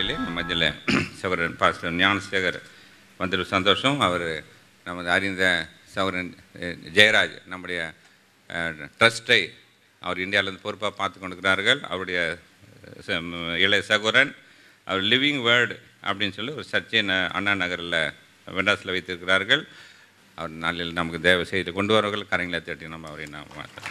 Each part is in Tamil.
நாளிலே நம்ம மத்தியில் சவரன் பாஸ்டர் ஞானசேகர் வந்துட்டு சந்தோஷம் அவர் நமது அறிந்த சவரன் அஹ், ஜெயராஜ் நம்முடைய ட்ரஸ்ட்டை அவர் இந்தியாவிலேருந்து பொறுப்பாக பார்த்து கொண்டிருக்கிறார்கள் அவருடைய அஹ், ச- ம், இளைய சகோதரன் அவர் லிவிங் வேர்டு அப்படின்னு சொல்லி ஒரு சர்ச்சை ந- அண்ணா நகரில் வெண்டாஸில் வைத்திருக்கிறார்கள் அவர் நாளில் நமக்கு தேவை செய்து கொண்டு வரவர்கள் கரைங்களை தட்டி நம்ம அவரை நாம் மாற்றலாம்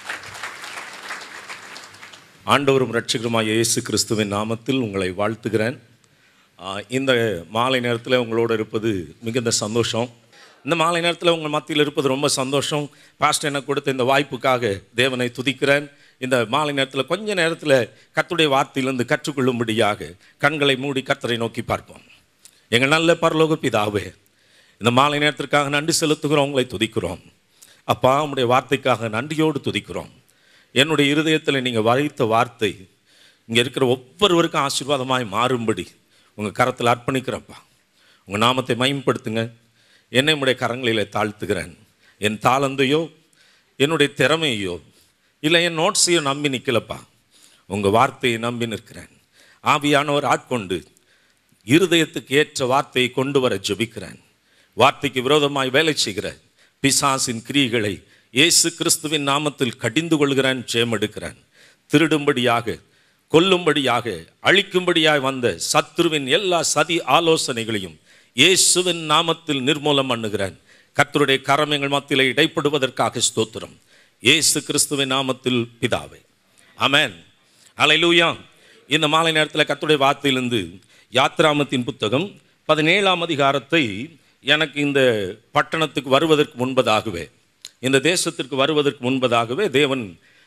ஆண்டவரும் இரட்சகருமாய இயேசு கிறிஸ்துவின் நாமத்தில் உங்களை வாழ்த்துகிறேன் ஆ, இந்த மாலை நேரத்தில் உங்களோடு இருப்பது மிகுந்த சந்தோஷம் இந்த மாலை நேரத்தில் உங்கள் மத்தியில் இருப்பது ரொம்ப சந்தோஷம் பாஸ்டர் எனக்கு கொடுத்த இந்த வாய்ப்புக்காக தேவனை துதிக்கிறேன் இந்த மாலை நேரத்தில் கொஞ்ச நேரத்தில் கர்த்தருடைய வார்த்தையிலிருந்து கற்றுக்கொள்ளும்படியாக கண்களை மூடி கர்த்தரை நோக்கி பார்ப்போம் எங்கள் நல்ல பரலோக பிதாவே இந்த மாலை நேரத்திற்காக நன்றி செலுத்துகிறோம் உங்களை துதிக்கிறோம் அப்பா உம்முடைய வார்த்தைக்காக நன்றியோடு துதிக்கிறோம் என்னுடைய இருதயத்தில் நீங்கள் வரைத்த வார்த்தை இங்கே இருக்கிற ஒவ்வொருவருக்கும் ஆசீர்வாதமாய் மாறும்படி உங்கள் கரத்தில் அர்ப்பணிக்கிறப்பா உங்கள் நாமத்தை மயம்படுத்துங்க என்னை உடைய கரங்களில் தாழ்த்துகிறேன் என் தாளந்தையோ என்னுடைய திறமையோ இல்லை என் நோட்ஸையோ நம்பி நிற்கலப்பா உங்கள் வார்த்தையை நம்பி நிற்கிறேன் ஆவியானவர் ஆட்கொண்டு இருதயத்துக்கு ஏற்ற வார்த்தையை கொண்டு வர ஜெபிக்கிறேன் வார்த்தைக்கு விரோதமாய் வேலை செய்கிற பிசாசின் கிரியைகளை இயேசு கிறிஸ்துவின் நாமத்தில் கடிந்து கொள்கிறேன் ஜெயமெடுக்கிறேன் திருடும்படியாக கொல்லும்படியாக அழிக்கும்படியாய் வந்த சத்துருவின் எல்லா சதி ஆலோசனைகளையும் இயேசுவின் நாமத்தில் நிர்மூலம் பண்ணுகிறேன் கர்த்தருடைய கரம் எங்கள் மத்தியில் இடைப்படுவதற்காக ஸ்தோத்திரம் இயேசு கிறிஸ்துவின் நாமத்தில் பிதாவே ஆமென் அல்லேலூயா இந்த மாலை நேரத்தில் கர்த்தருடைய வார்த்தையிலிருந்து யாத்ராமத்தின் புத்தகம் பதினேழாம் அதிகாரத்தை எனக்கு இந்த பட்டணத்துக்கு வருவதற்கு முன்பதாகவே இந்த தேசத்திற்கு வருவதற்கு முன்பதாகவே தேவன்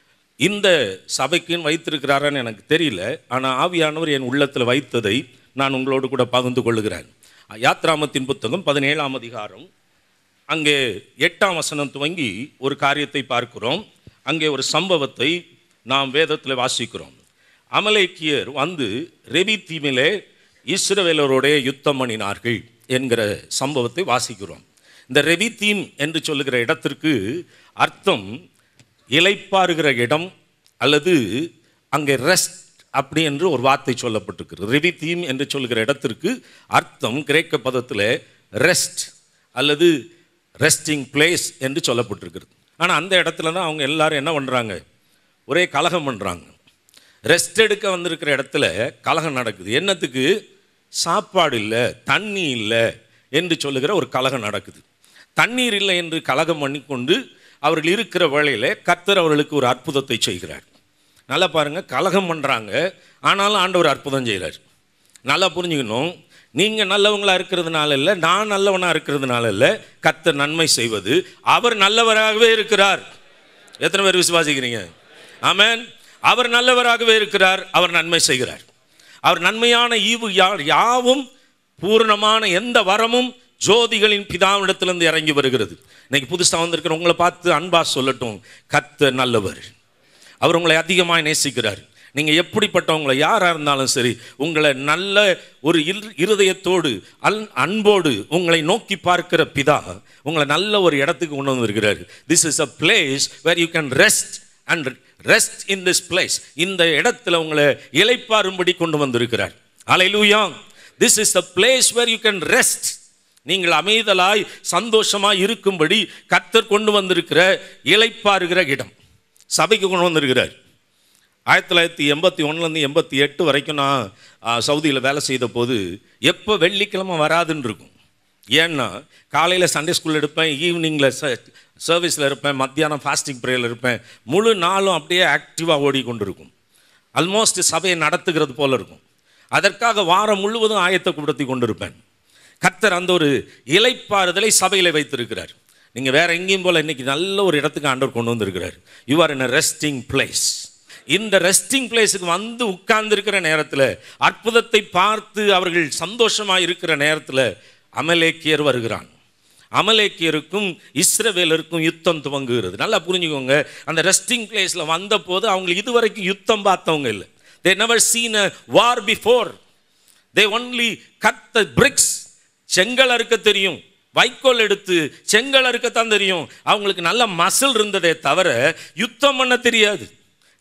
இந்த சபைக்குன்னு வைத்திருக்கிறாரான்னு எனக்கு தெரியல ஆனால் ஆவியானவர் என் உள்ளத்தில் வைத்ததை நான் உங்களோடு கூட பகிர்ந்து கொள்ளுகிறேன் யாத்ராமத்தின் புத்தகம் பதினேழாம் அதிகாரம் அங்கே எட்டாம் வசனம் துவங்கி ஒரு காரியத்தை பார்க்கிறோம் அங்கே ஒரு சம்பவத்தை நாம் வேதத்தில் வாசிக்கிறோம் அமலேக்கியர் வந்து ரெபி தீமிலே இஸ்ரவேலரோடைய யுத்தம் பண்ணினார்கள் என்கிற சம்பவத்தை வாசிக்கிறோம் இந்த ரெபி தீம் என்று சொல்லுகிற இடத்திற்கு அர்த்தம் இலைப்பாறுகிற இடம் அல்லது அங்கே ரெஸ்ட் அப்படி என்று ஒரு வார்த்தை சொல்லப்பட்டிருக்கிறது ரெவி தீம் என்று சொல்கிற இடத்திற்கு அர்த்தம் கிரேக்க பதத்தில் ரெஸ்ட் அல்லது ரெஸ்டிங் பிளேஸ் என்று சொல்லப்பட்டிருக்கிறது ஆனால் அந்த இடத்துல தான் அவங்க எல்லாரும் என்ன பண்ணுறாங்க ஒரே கலகம் பண்ணுறாங்க ரெஸ்ட் எடுக்க வந்திருக்கிற இடத்துல கலகம் நடக்குது என்னத்துக்கு சாப்பாடு இல்லை தண்ணி இல்லை என்று சொல்லுகிற ஒரு கலகம் நடக்குது தண்ணீர் இல்லை என்று கலகம் பண்ணிக்கொண்டு அவர்கள் இருக்கிற வேளையில் கர்த்தர் அவர்களுக்கு ஒரு அற்புதத்தை செய்கிறார் நல்லா பாருங்க கலகம் பண்ணுறாங்க ஆனாலும் ஆண்டவர் அற்புதம் செய்கிறார் நல்லா புரிஞ்சுக்கணும் நீங்கள் நல்லவங்களா இருக்கிறதுனால இல்லை நான் நல்லவனாக இருக்கிறதுனால இல்லை கர்த்தர் நன்மை செய்வது அவர் நல்லவராகவே இருக்கிறார் எத்தனை பேர் விசுவாசிக்கிறீங்க ஆமென் அவர் நல்லவராகவே இருக்கிறார் அவர் நன்மை செய்கிறார் அவர் நன்மையான ஈவு யா- யாவும் பூரணமான எந்த வரமும் ஜோதிகளின் பிதாவிடத்திலிருந்து இறங்கி வருகிறது இன்னைக்கு புதுசாக வந்திருக்கிற உங்களை பார்த்து அன்பா சொல்லட்டும் கத்த நல்லவர் அவர் உங்களை அதிகமாக நேசிக்கிறார் நீங்கள் எப்படிப்பட்டவங்களை யாராக இருந்தாலும் சரி உங்களை நல்ல ஒரு இரு- இருதயத்தோடு அல் அன்போடு உங்களை நோக்கி பார்க்கிற பிதா உங்களை நல்ல ஒரு இடத்துக்கு கொண்டு வந்திருக்கிறார் this is a place where you can rest and rest in this place இந்த இடத்துல உங்களை இளைப்பாரும்படி கொண்டு வந்திருக்கிறார் hallelujah this is the place where you can rest நீங்கள் அமைதலாய் சந்தோஷமாய் இருக்கும்படி கர்த்தர் கொண்டு வந்திருக்கிற இளைப்பாறுகிற இடம் சபைக்கு கொண்டு வந்திருக்கிறார் ஆயிரத்தி தொள்ளாயிரத்தி எண்பத்தி ஒன்றுலேருந்து எண்பத்தி எட்டு வரைக்கும் நான் சவுதியில் வேலை செய்த போது எப்போ வெள்ளிக்கிழமை வராதுன்னு இருக்கும் ஏன்னா காலையில் சண்டே ஸ்கூல் எடுப்பேன் ஈவினிங்கில் சர்வீஸில் இருப்பேன் மத்தியானம் ஃபாஸ்டிங் ப்ரேயரில் இருப்பேன் முழு நாளும் அப்படியே ஆக்டிவாக ஓடிக்கொண்டிருக்கும் ஆல்மோஸ்ட் சபையை நடத்துகிறது போல இருக்கும் அதற்காக வாரம் முழுவதும் ஆயத்தப்படுத்தி கொண்டிருப்பேன் கர்த்தர் அந்த ஒரு இலைப்பாறுதலை சபையில் வைத்திருக்கிறார் நீங்கள் வேற எங்கேயும் போல இன்னைக்கு நல்ல ஒரு இடத்துக்கு ஆண்டவர் கொண்டு வந்திருக்கிறார் you are in a resting place இந்த ரெஸ்டிங் பிளேஸுக்கு வந்து உட்கார்ந்திருக்கிற நேரத்தில் அற்புதத்தை பார்த்து அவர்கள் சந்தோஷமாக இருக்கிற நேரத்தில் அமலேக்கியர் வருகிறான் அமலேக்கியருக்கும் இஸ்ரவேலருக்கும் யுத்தம் துவங்குகிறது நல்லா புரிஞ்சுக்கோங்க அந்த ரெஸ்டிங் பிளேஸில் வந்தபோது அவங்க இதுவரைக்கும் யுத்தம் பார்த்தவங்க இல்லை they never seen a war before they only cut the bricks செங்கல் அறுக்க தெரியும் வைக்கோல் எடுத்து செங்கல் அறுக்கத்தான் தெரியும் அவங்களுக்கு நல்ல மசில் இருந்ததே தவிர யுத்தம் பண்ண தெரியாது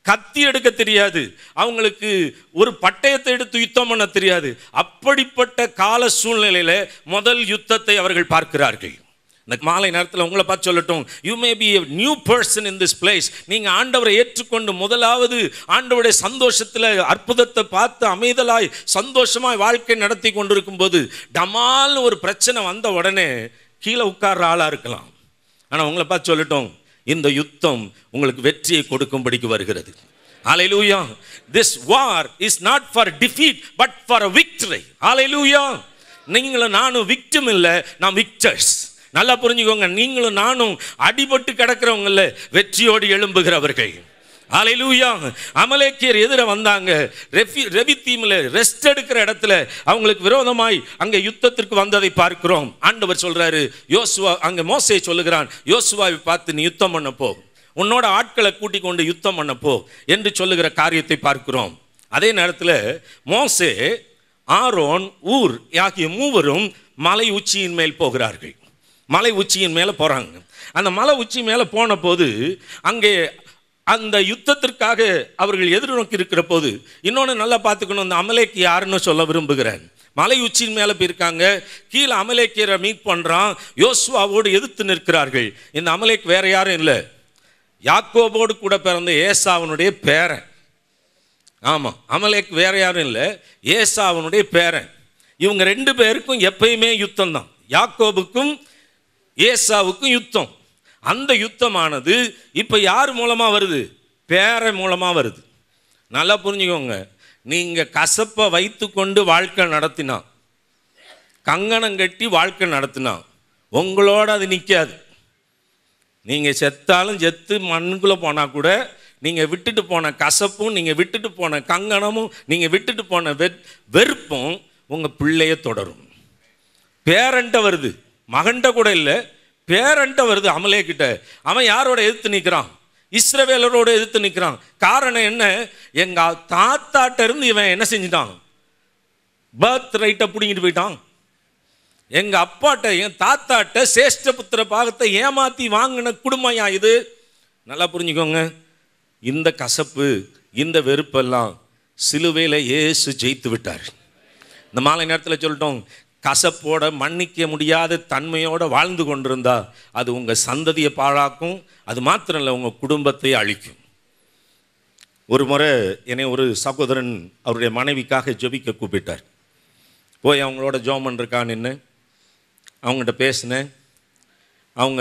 கத்தி எடுக்க தெரியாது அவங்களுக்கு ஒரு பட்டயத்தை எடுத்து யுத்தம் பண்ண தெரியாது அப்படிப்பட்ட கால சூழ்நிலையில முதல் யுத்தத்தை அவர்கள் பார்க்கிறார்கள் இந்த மாலை நேரத்தில் உங்களை பார்த்து சொல்லட்டும் you may be a new person in this place நீங்கள் ஆண்டவரை ஏற்றுக்கொண்டு முதலாவது ஆண்டவருடைய சந்தோஷத்தில் அற்புதத்தை பார்த்து அமைதலாய் சந்தோஷமாய் வாழ்க்கை நடத்தி கொண்டிருக்கும் போது டமால்னு ஒரு பிரச்சனை வந்த உடனே கீழே உட்கார்ற ஆளாக இருக்கலாம் ஆனால் உங்களை பார்த்து சொல்லட்டும் இந்த யுத்தம் உங்களுக்கு வெற்றியை கொடுக்கும்படிக்கு வருகிறது ஹalleluya this war is not for defeat but for a victory hallelujah நீங்களும் நானும் விக்டிம் இல்லை நான் விக்டர்ஸ் நல்லா புரிஞ்சுக்கோங்க நீங்களும் நானும் அடிபட்டு கிடக்கிறவங்கள வெற்றியோடு எழும்புகிறவர்கள் ஹalleluya அமலேக்கியர் எதிர வந்தாங்க ரெஃபி ரெவி தீமில் ரெஸ்ட் எடுக்கிற இடத்துல அவங்களுக்கு விரோதமாய் அங்கே யுத்தத்திற்கு வந்ததை பார்க்கிறோம் ஆண்டவர் சொல்றாரு யோசுவா அங்கே மோசே சொல்லுகிறான் யோசுவாவை பார்த்து நீ யுத்தம் பண்ண போ உன்னோட ஆட்களை கூட்டிக் கொண்டு யுத்தம் பண்ண போ என்று சொல்லுகிற காரியத்தை பார்க்கிறோம் அதே நேரத்தில் மோசே ஆரோன் ஊர் ஆகிய மூவரும் மலை உச்சியின் மேல் போகிறார்கள் மலை உச்சியின் மேலே போகிறாங்க அந்த மலை உச்சி மேலே போன போது அங்கே அந்த யுத்தத்திற்காக அவர்கள் எதிர்நோக்கி இருக்கிற போது இன்னொன்று நல்லா பார்த்துக்கணும் இந்த அமலேக்கு யாருன்னு சொல்ல விரும்புகிறேன் மலை உச்சியின் மேலே போயிருக்காங்க கீழே அமலேக்கியரை மீட் பண்ணுறான் யோசுவாவோடு எதிர்த்து நிற்கிறார்கள் இந்த அமலேக் வேற யாரும் இல்லை யாக்கோபோடு கூட பிறந்த ஏசாவனுடைய பேரன் ஆமாம் அமலேக் வேற யாரும் இல்லை ஏசாவனுடைய பேரன் இவங்க ரெண்டு பேருக்கும் எப்பயுமே யுத்தம் தான் யாக்கோபுக்கும் ஏசாவுக்கும் யுத்தம் அந்த யுத்தமானது இப்போ யார் மூலமாக வருது பேரன் மூலமாக வருது நல்லா புரிஞ்சுக்கோங்க நீங்கள் கசப்பை வைத்துக்கொண்டு வாழ்க்கை நடத்தினா கங்கணம் கட்டி வாழ்க்கை நடத்தினா உங்களோட அது நிற்காது நீங்கள் செத்தாலும் செத்து மண்ணுக்குள்ளே போனால் கூட நீங்கள் விட்டுட்டு போன கசப்பும் நீங்கள் விட்டுட்டு போன கங்கணமும் நீங்கள் விட்டுட்டு போன வெ வெறுப்பும் உங்கள் பிள்ளைய தொடரும் பேரண்ட்ட வருது மகன்கிட்ட கூட இல்லை பேரண்ட்ட வருது அமலே கிட்ட அவன் யாரோட எதிர்த்து நிற்கிறான் இஸ்ரவேலரோட எதிர்த்து நிற்கிறான் காரணம் என்ன எங்கள் தாத்தாட்ட இருந்து இவன் என்ன செஞ்சிட்டான் பர்த் ரைட்டை பிடிங்கிட்டு போயிட்டான் எங்கள் அப்பாட்ட என் தாத்தாட்ட சேஷ்ட புத்திர பாகத்தை ஏமாற்றி வாங்கின குடும்பம் யா இது நல்லா புரிஞ்சுக்கோங்க இந்த கசப்பு இந்த வெறுப்பெல்லாம் சிலுவையில் இயேசு ஜெயித்து விட்டார் இந்த மாலை நேரத்தில் சொல்லிட்டோம் கசப்போட மன்னிக்க முடியாத தன்மையோட வாழ்ந்து கொண்டிருந்தா அது உங்கள் சந்ததியை பாழாக்கும் அது மாத்திரம் இல்லை உங்கள் குடும்பத்தை அழிக்கும் ஒரு முறை என்னை ஒரு சகோதரன் அவருடைய மனைவிக்காக ஜெபிக்க கூப்பிட்டார் போய் அவங்களோட ஜோமன் இருக்கான்னு நின்று அவங்ககிட்ட பேசினேன் அவங்க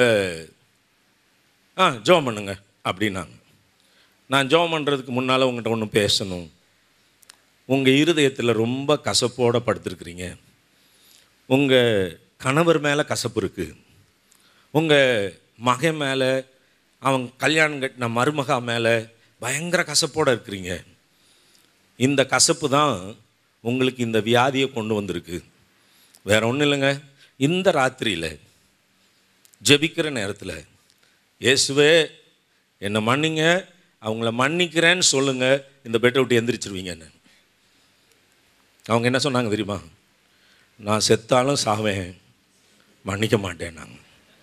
ஆ ஜோம் பண்ணுங்க அப்படின்னாங்க நான் ஜோம் பண்ணுறதுக்கு முன்னால் உங்கள்கிட்ட ஒன்று பேசணும் உங்கள் இருதயத்தில் ரொம்ப கசப்போடு படுத்திருக்கிறீங்க உங்கள் கணவர் மேலே கசப்பு இருக்குது உங்கள் மகன் மேலே அவன் கல்யாணம் கட்டின மருமகா மேலே பயங்கர கசப்போடு இருக்கிறீங்க இந்த கசப்பு தான் உங்களுக்கு இந்த வியாதியை கொண்டு வந்திருக்கு வேற ஒன்றும் இல்லைங்க இந்த ராத்திரியில் ஜெபிக்கிற நேரத்தில் இயேசுவே என்னை மன்னிங்க அவங்கள மன்னிக்கிறேன்னு சொல்லுங்கள் இந்த பெட்டை விட்டு எந்திரிச்சிருவீங்கன்னு அவங்க என்ன சொன்னாங்க தெரியுமா நான் செத்தாலும் சாவேன் மன்னிக்க மாட்டேன் நான்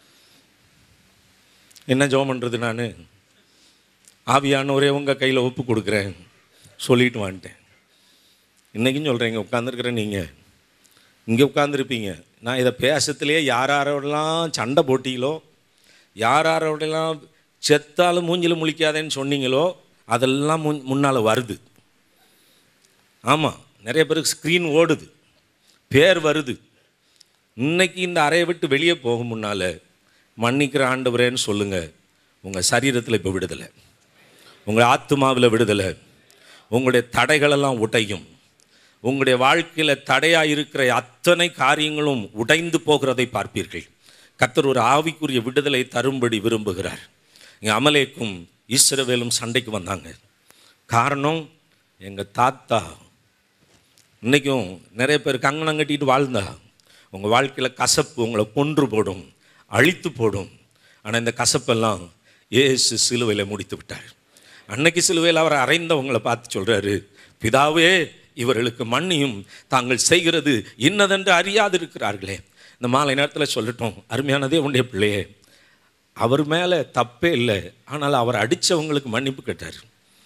என்ன ஜெபம் பண்ணுறது நான் ஆவியானவரே உங்கள் கையில் ஒப்பு கொடுக்குறேன் சொல்லிட்டு வந்துட்டேன் இன்றைக்கும் சொல்கிறேங்க உட்காந்துருக்குற நீங்கள் இங்கே உட்காந்துருப்பீங்க நான் இதை பேசத்துலேயே யார் யாரோடலாம் சண்டை போட்டீங்களோ யார் யாரோடலாம் செத்தாலும் மூஞ்சில் முழிக்காதேன்னு சொன்னீங்களோ அதெல்லாம் முன் முன்னால் வருது ஆமாம் நிறைய பேருக்கு ஸ்க்ரீன் ஓடுது பேர் வருது இன்னைக்கு இந்த அறையை விட்டு வெளியே போகும் முன்னால் மன்னிக்கிற ஆண்டவரேன்னு சொல்லுங்கள் உங்கள் சரீரத்தில் இப்போ விடுதலை உங்கள் ஆத்மாவில் விடுதலை உங்களுடைய தடைகளெல்லாம் உடையும் உங்களுடைய வாழ்க்கையில் தடையாக இருக்கிற அத்தனை காரியங்களும் உடைந்து போகிறதை பார்ப்பீர்கள் கர்த்தர் ஒரு ஆவிக்குரிய விடுதலை தரும்படி விரும்புகிறார் இங்கே அமலேக்கும் ஈஸ்வரவேலும் சண்டைக்கு வந்தாங்க காரணம் எங்கள் தாத்தா இன்றைக்கும் நிறைய பேர் கங்கணம் கட்டிட்டு வாழ்ந்தா உங்கள் வாழ்க்கையில் கசப்பு உங்களை கொன்று போடும் அழித்து போடும் ஆனால் இந்த கசப்பெல்லாம் ஏசு சிலுவையில் முடித்து விட்டார் அன்னைக்கு சிலுவையில் அவர் அறைந்தவங்களை பார்த்து சொல்கிறாரு பிதாவே இவர்களுக்கு மன்னியும் தாங்கள் செய்கிறது இன்னதென்று அறியாது இருக்கிறார்களே இந்த மாலை நேரத்தில் சொல்லட்டும் அருமையானதே உடைய பிள்ளையே அவர் மேலே தப்பே இல்லை ஆனால் அவர் அடித்தவங்களுக்கு மன்னிப்பு கேட்டார்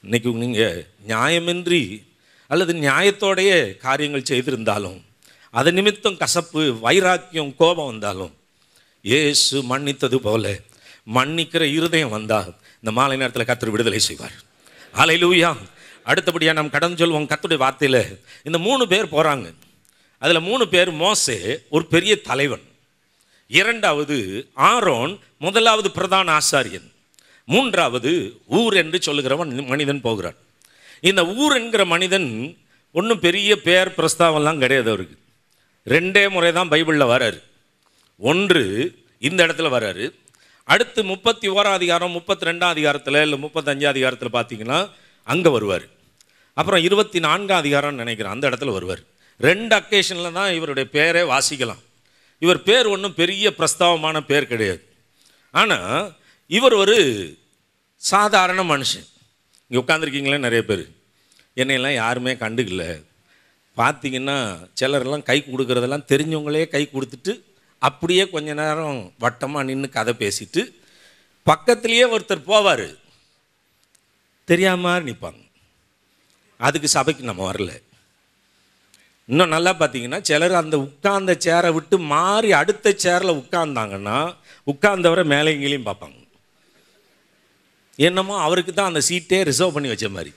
இன்னைக்கு நீங்கள் நியாயமின்றி அல்லது நியாயத்தோடைய காரியங்கள் செய்திருந்தாலும் அது நிமித்தம் கசப்பு வைராக்கியம் கோபம் வந்தாலும் இயேசு மன்னித்தது போல மன்னிக்கிற இருதயம் வந்தால் இந்த மாலை நேரத்தில் கத்தர் விடுதலை செய்வார் அலையிலூயா அடுத்தபடியாக நாம் கடன் சொல்வோம் கத்துடைய வார்த்தையில் இந்த மூணு பேர் போகிறாங்க அதில் மூணு பேர் மோசே ஒரு பெரிய தலைவன் இரண்டாவது ஆரோன் முதலாவது பிரதான ஆசாரியன் மூன்றாவது ஊர் என்று சொல்லுகிறவன் மனிதன் போகிறான் இந்த ஊர் என்கிற மனிதன் ஒன்றும் பெரிய பேர் பிரஸ்தாவம்லாம் கிடையாது அவருக்கு ரெண்டே முறை தான் பைபிளில் வராரு ஒன்று இந்த இடத்துல வராரு அடுத்து முப்பத்தி ஓராம் அதிகாரம் முப்பத்தி ரெண்டாம் அதிகாரத்தில் இல்லை முப்பத்தஞ்சாம் அதிகாரத்தில் பார்த்தீங்கன்னா அங்கே வருவார் அப்புறம் இருபத்தி நான்காம் அதிகாரம்னு நினைக்கிறேன் அந்த இடத்துல வருவார் ரெண்டு அக்கேஷனில் தான் இவருடைய பேரே வாசிக்கலாம் இவர் பேர் ஒன்றும் பெரிய பிரஸ்தாவமான பேர் கிடையாது ஆனால் இவர் ஒரு சாதாரண மனுஷன் இங்கே உட்காந்துருக்கீங்களே நிறைய பேர் என்னையெல்லாம் யாருமே கண்டுக்கல பார்த்தீங்கன்னா சிலரெல்லாம் கை கொடுக்குறதெல்லாம் தெரிஞ்சவங்களே கை கொடுத்துட்டு அப்படியே கொஞ்ச நேரம் வட்டமாக நின்று கதை பேசிட்டு பக்கத்துலேயே ஒருத்தர் போவார் தெரியாம நிற்பாங்க அதுக்கு சபைக்கு நம்ம வரல இன்னும் நல்லா பார்த்தீங்கன்னா சிலர் அந்த உட்கார்ந்த சேரை விட்டு மாறி அடுத்த சேரில் உட்கார்ந்தாங்கன்னா உட்கார்ந்தவரை மேலேங்களையும் பார்ப்பாங்க என்னமோ அவருக்கு தான் அந்த சீட்டே ரிசர்வ் பண்ணி வச்ச மாதிரி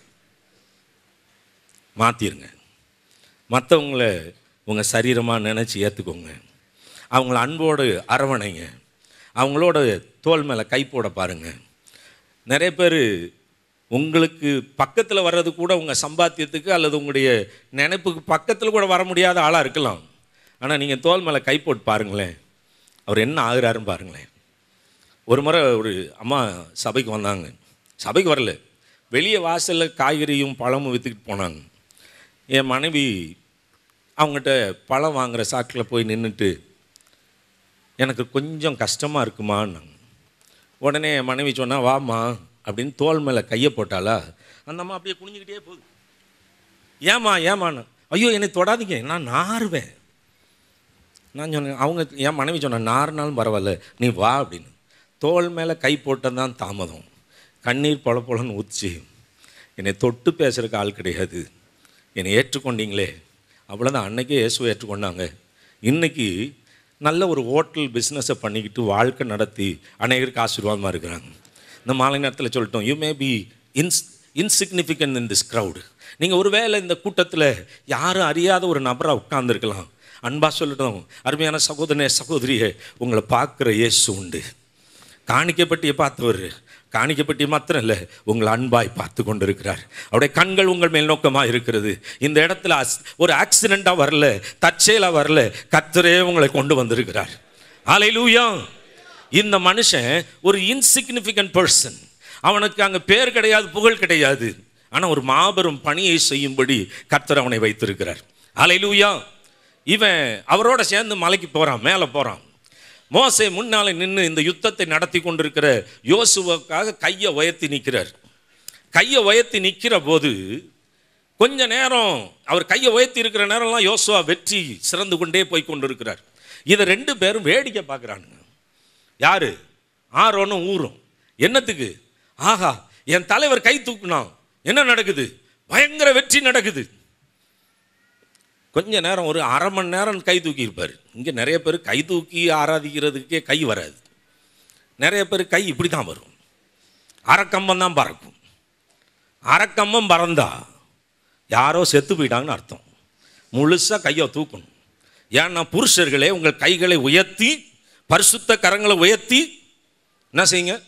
மாற்றிருங்க மற்றவங்கள உங்கள் சரீரமாக நினச்சி ஏற்றுக்கோங்க அவங்கள அன்போடு அரவணைங்க அவங்களோட தோல் மேலே கை போட பாருங்கள் நிறைய பேர் உங்களுக்கு பக்கத்தில் வர்றது கூட உங்கள் சம்பாத்தியத்துக்கு அல்லது உங்களுடைய நினைப்புக்கு பக்கத்தில் கூட வர முடியாத ஆளாக இருக்கலாம் ஆனால் நீங்கள் தோல் மேலே கை போட்டு பாருங்களேன் அவர் என்ன ஆகுறாருன்னு பாருங்களேன் ஒரு முறை ஒரு அம்மா சபைக்கு வந்தாங்க சபைக்கு வரல வெளியே வாசலில் காய்கறியும் பழமும் விற்றுக்கிட்டு போனாங்க என் மனைவி அவங்ககிட்ட பழம் வாங்குகிற சாக்கில் போய் நின்றுட்டு எனக்கு கொஞ்சம் கஷ்டமாக இருக்குமான்னாங்க உடனே என் மனைவி சொன்னா வாம்மா அப்படின்னு தோல் மேலே கையை போட்டாளா அந்த அம்மா அப்படியே குனிஞ்சுக்கிட்டே போகுது ஏம்மா ஏமான்னு ஐயோ என்னை தொடாதீங்க நான் நாறுவேன் நான் சொன்னேன் அவங்க என் மனைவி சொன்னேன் நாறுனாலும் பரவாயில்ல நீ வா அப்படின்னு தோல் மேலே கை போட்டதான் தாமதம் கண்ணீர் பொல பொலன்னு ஊற்றி என்னை தொட்டு பேசுகிறக்கு ஆள் கிடையாது என்னை ஏற்றுக்கொண்டீங்களே அவ்வளோதான் அன்னைக்கே இயேசுவை ஏற்றுக்கொண்டாங்க இன்னைக்கு நல்ல ஒரு ஹோட்டல் பிஸ்னஸை பண்ணிக்கிட்டு வாழ்க்கை நடத்தி அநேகருக்கு ஆசீர்வாதமாக இருக்கிறாங்க இந்த மாலை நேரத்தில் சொல்லிட்டோம் யூ மே பி இன்ஸ் இன்சிக்னிஃபிகன்ட் இன் திஸ் க்ரௌடு நீங்கள் ஒருவேளை இந்த கூட்டத்தில் யாரும் அறியாத ஒரு நபராக உட்கார்ந்துருக்கலாம் அன்பா சொல்லட்டும் அருமையான சகோதரனே சகோதரியே உங்களை பார்க்குற இயேசு உண்டு காணிக்கப்பட்டியை பார்த்தவர் காணிக்கப்பட்டி மாத்திரம் இல்லை உங்களை அன்பாய் பார்த்து கொண்டிருக்கிறார் அவருடைய கண்கள் உங்கள் மேல் நோக்கமாக இருக்கிறது இந்த இடத்துல அஸ்- ஒரு ஆக்சிடெண்ட்டாக வரல தற்செயலாக வரல கர்த்தரே உங்களை கொண்டு வந்திருக்கிறார் ஹalleluya இந்த மனுஷன் ஒரு இன்சிக்னிஃபிகண்ட் பர்சன் அவனுக்கு அங்கே பேர் கிடையாது புகழ் கிடையாது ஆனால் ஒரு மாபெரும் பணியை செய்யும்படி கர்த்தர் அவனை வைத்திருக்கிறார் ஹalleluya இவன் அவரோட சேர்ந்து மலைக்கு போகிறான் மேலே போகிறான் மோசே முன்னாலே நின்று இந்த யுத்தத்தை நடத்தி கொண்டிருக்கிற யோசுவுக்காக கையை உயர்த்தி நிற்கிறார் கையை உயர்த்தி நிற்கிற போது கொஞ்ச நேரம் அவர் கையை உயர்த்தி இருக்கிற நேரம்லாம் யோசுவா வெற்றி சிறந்து கொண்டே போய் கொண்டிருக்கிறார் இதை ரெண்டு பேரும் வேடிக்கை பார்க்குறானுங்க யாரு ஆரோனும் ஊரும் என்னத்துக்கு ஆஹா என் தலைவர் கை தூக்குனான் என்ன நடக்குது பயங்கர வெற்றி நடக்குது கொஞ்ச நேரம் ஒரு அரை மணி நேரம் கை தூக்கி இருப்பார் இங்கே நிறைய பேர் கை தூக்கி ஆராதிக்கிறதுக்கே கை வராது நிறைய பேர் கை இப்படி தான் வரும் அரைக்கம்பம் தான் பறக்கும் அரைக்கம்பம் பறந்தா யாரோ செத்து போயிட்டாங்கன்னு அர்த்தம் முழுசாக கையை தூக்கணும் ஏன்னா புருஷர்களே உங்கள் கைகளை உயர்த்தி பரிசுத்த கரங்களை உயர்த்தி என்ன செய்யுங்க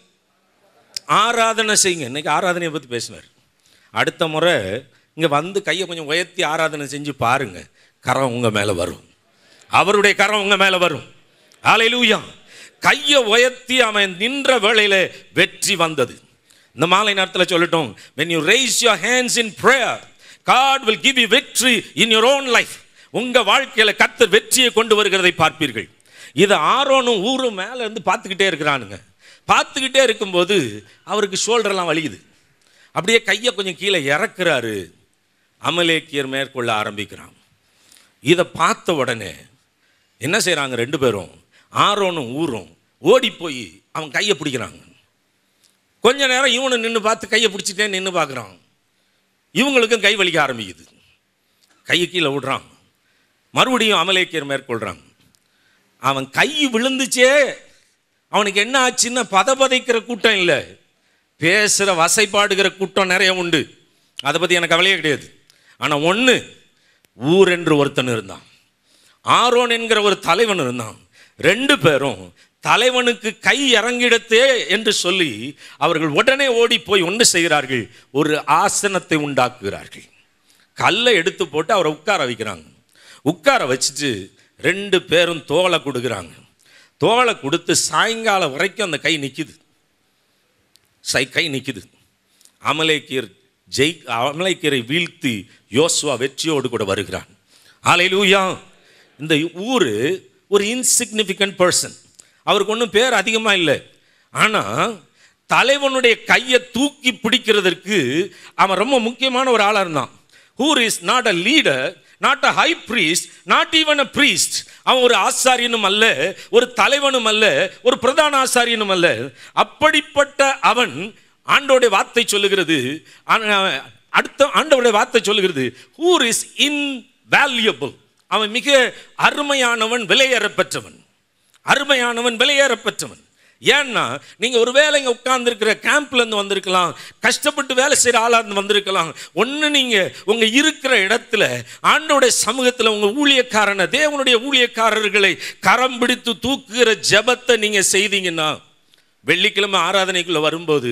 ஆராதனை செய்யுங்க இன்னைக்கு ஆராதனையை பற்றி பேசினார் அடுத்த முறை இங்கே வந்து கையை கொஞ்சம் உயர்த்தி ஆராதனை செஞ்சு பாருங்க கரம் உங்கள் மேலே வரும் அவருடைய கரம் உங்கள் மேலே வரும் ஆலையிலூயா கையை உயர்த்தி அவன் நின்ற வேளையில வெற்றி வந்தது இந்த மாலை நேரத்தில் சொல்லட்டும் when you raise your hands in prayer God will give you victory in your own life உங்க வாழ்க்கையில கர்த்தர் வெற்றியை கொண்டு வருகிறதை பார்ப்பீர்கள் இது ஆரோனும் ஊரும் மேல இருந்து பார்த்துக்கிட்டே இருக்கிறானுங்க பார்த்துக்கிட்டே இருக்கும்போது அவருக்கு ஷோல்டர்லாம் வலிக்குது அப்படியே கையை கொஞ்சம் கீழே இறக்குறாரு அமலேக்கியர் மேற்கொள்ள ஆரம்பிக்கிறான் இதை பார்த்த உடனே என்ன செய்கிறாங்க ரெண்டு பேரும் ஆரோனும் ஊரும் ஓடி போய் அவன் கையை பிடிக்கிறாங்க கொஞ்ச நேரம் இவனு நின்று பார்த்து கையை பிடிச்சிட்டே நின்று பார்க்குறான் இவங்களுக்கும் கை வலிக்க ஆரம்பிக்குது கையை கீழே விடுறான் மறுபடியும் அமலேக்கியர் மேற்கொள்கிறான் அவன் கை விழுந்துச்சே அவனுக்கு என்ன ஆச்சுன்னா பதபதைக்கிற கூட்டம் இல்லை பேசுகிற வசைப்பாடுகிற கூட்டம் நிறைய உண்டு அதை பற்றி எனக்கு கவலையே கிடையாது ஆனால் ஒன்று ஊர் என்று ஒருத்தன் இருந்தான் ஆரோன் என்கிற ஒரு தலைவன் இருந்தான் ரெண்டு பேரும் தலைவனுக்கு கை இறங்கிடத்தே என்று சொல்லி அவர்கள் உடனே ஓடி போய் ஒன்று செய்கிறார்கள் ஒரு ஆசனத்தை உண்டாக்குகிறார்கள் கல்லை எடுத்து போட்டு அவரை உட்கார வைக்கிறாங்க உட்கார வச்சுட்டு ரெண்டு பேரும் தோலை கொடுக்குறாங்க தோலை கொடுத்து சாயங்காலம் வரைக்கும் அந்த கை நிற்கிது சை கை நிற்கிது அமலேக்கியர் ஜெய் அமலேக்கியரை வீழ்த்தி யோசுவா வெற்றியோடு கூட வருகிறான் ஆலையிலூயா இந்த ஊர் ஒரு இன்சிக்னிஃபிகண்ட் பர்சன் அவருக்கு ஒன்றும் பேர் அதிகமாக இல்லை ஆனால் தலைவனுடைய கையை தூக்கி பிடிக்கிறதற்கு அவன் ரொம்ப முக்கியமான ஒரு ஆளாக இருந்தான் Hur is not a leader not a high priest not even a priest அவன் ஒரு ஆசாரியனும் அல்ல ஒரு தலைவனும் அல்ல ஒரு பிரதான ஆசாரியனும் அல்ல அப்படிப்பட்ட அவன் ஆண்டோடைய வார்த்தை சொல்லுகிறது ஆன- அடுத்த ஆண்டவருடைய வார்த்தை சொல்லுகிறது ஹூர் இஸ் இன்வேல்யூபிள் அவன் மிக அருமையானவன் விலையேறப்பெற்றவன் அருமையானவன் விலையேறப்பெற்றவன் ஏன்னா நீங்க ஒரு வேலை இங்க உட்கார்ந்துருக்கிற கேம்ப்ல இருந்து வந்திருக்கலாம் கஷ்டப்பட்டு வேலை செய்யற ஆளா இருந்து வந்திருக்கலாம் ஒண்ணு நீங்க உங்க இருக்கிற இடத்துல ஆண்டோடைய சமூகத்துல உங்க ஊழியக்காரனை தேவனுடைய ஊழியக்காரர்களை கரம் பிடித்து தூக்குகிற ஜெபத்தை நீங்க செய்தீங்கன்னா வெள்ளிக்கிழமை ஆராதனைக்குள்ள வரும்போது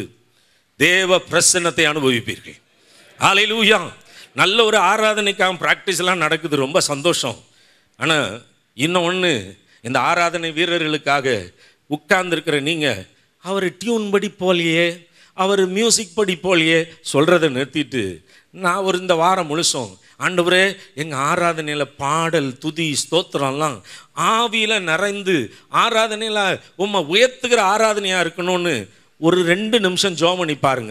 தேவ பிரசன்னத்தை அனுபவிப்பீர்கள் ஹalleluya நல்ல ஒரு ஆராதனைக்காக ப்ராக்டிஸ் எல்லாம் நடக்குது ரொம்ப சந்தோஷம் ஆனால் இன்னும் ஒன்று இந்த ஆராதனை வீரர்களுக்காக உட்கார்ந்துருக்கிற நீங்கள் அவர் டியூன் படி போலையே அவர் மியூசிக் படி போலையே சொல்கிறத நிறுத்திட்டு நான் ஒரு இந்த வாரம் முழுசும் ஆண்டவரே எங்கள் ஆராதனையில் பாடல் துதி ஸ்தோத்திரம்லாம் ஆவியில் நிறைந்து ஆராதனையில் உம்மை உயர்த்துகிற ஆராதனையாக இருக்கணும்னு ஒரு ரெண்டு நிமிஷம் ஜோம் பண்ணி பாருங்க